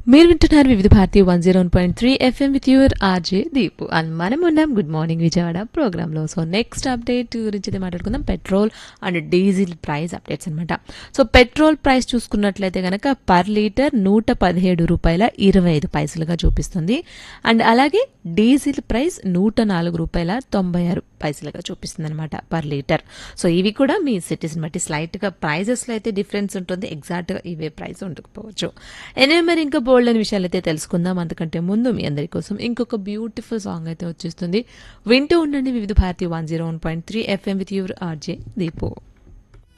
మీరు వింటున్నారు Vividh Bharati one zero one point three FM with your RJ Deepu and మనం ఉన్నాం గుడ్ మార్నింగ్ విజయవాడ ప్రోగ్రాంలో సో నెక్స్ట్ అప్డేట్ గురించి అయితే మాట్లాడుకుందాం petrol and diesel price updates అనమాట సో పెట్రోల్ ప్రైస్ చూసుకున్నట్లయితే కనుక పర్ లీటర్ నూట పదిహేడు రూపాయల ఇరవై ఐదు పైసలుగా చూపిస్తుంది అండ్ అలాగే డీజిల్ ప్రైస్ నూట నాలుగు రూపాయల తొంభై ఆరు పైసలుగా చూపిస్తుంది అనమాట పర్ లీటర్ సో ఇవి కూడా మీ సిటీస్ని బట్టి స్లైట్గా ప్రైజెస్లో అయితే డిఫరెన్స్ ఉంటుంది ఎగ్జాక్ట్గా ఇవే ప్రైస్ ఉండకపోవచ్చు ఎనివే మరి ఇంకా బోల్డ్ అని విషయాలు అయితే తెలుసుకుందాం అంతకంటే ముందు మీ అందరి కోసం ఇంకొక బ్యూటిఫుల్ సాంగ్ అయితే వచ్చేస్తుంది వింటూ ఉండండి Vividh Bharati one zero one point three FM with your RJ దీపో